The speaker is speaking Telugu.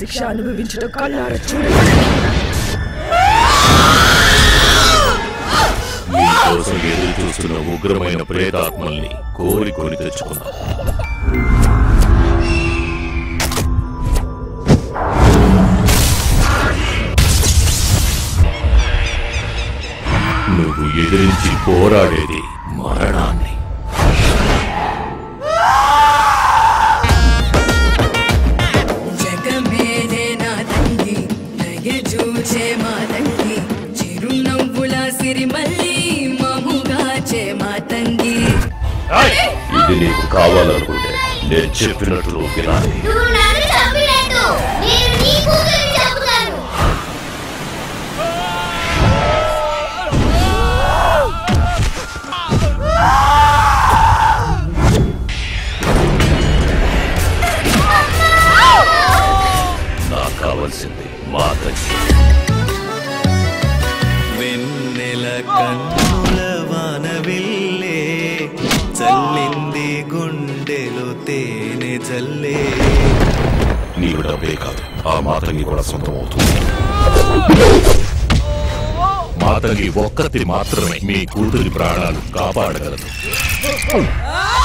శిక్ష అనుభవించడం కళ్ళార చూడాలి మీకోసం ఎదురు చూస్తున్న ఉగ్రమైన ప్రేతాత్మల్ని కోరి కొని తెచ్చుకున్నా నువ్వు ఎదిరించి పోరాడేది మరణాన్ని జగమేదే నా తండ్రి దయ చూచే మా తండ్రి చిరునవ్వుల సిరిమల్లి మముగాచే మా తండ్రి ఇది నీకు కావాలనుకుంటే నేను చెప్పినట్లు వినాలి నువ్వు నన్ను చంపినట్టు నేను నీ కూతురిని చంపుతాను నాకు కావాల్సింది మా తల్లి వెన్నెల కన్నుల వానవిల్లే చల్లింది గుండెలు తేనె జల్లే నీకు డబ్బే కాదు ఆ మాతంగి కూడా సొంతం అవుతుంది మాతంగి ఒక్కతి మాత్రమే మీ కూతురి ప్రాణాలు కాపాడగలదు ఆ